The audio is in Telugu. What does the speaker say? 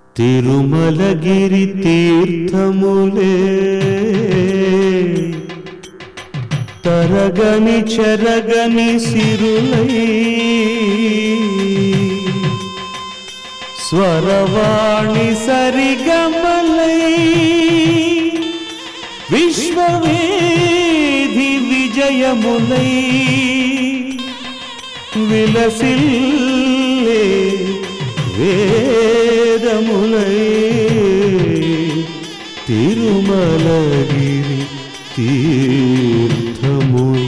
తిరుమలగిరి తీర్థములే తరగని చెరగని సిరులై స్వరవాణి సరిగమలై విశ్వవేధి విజయములై విలసిల్లే వేదములై తిరుమలగిరి తీర్థములే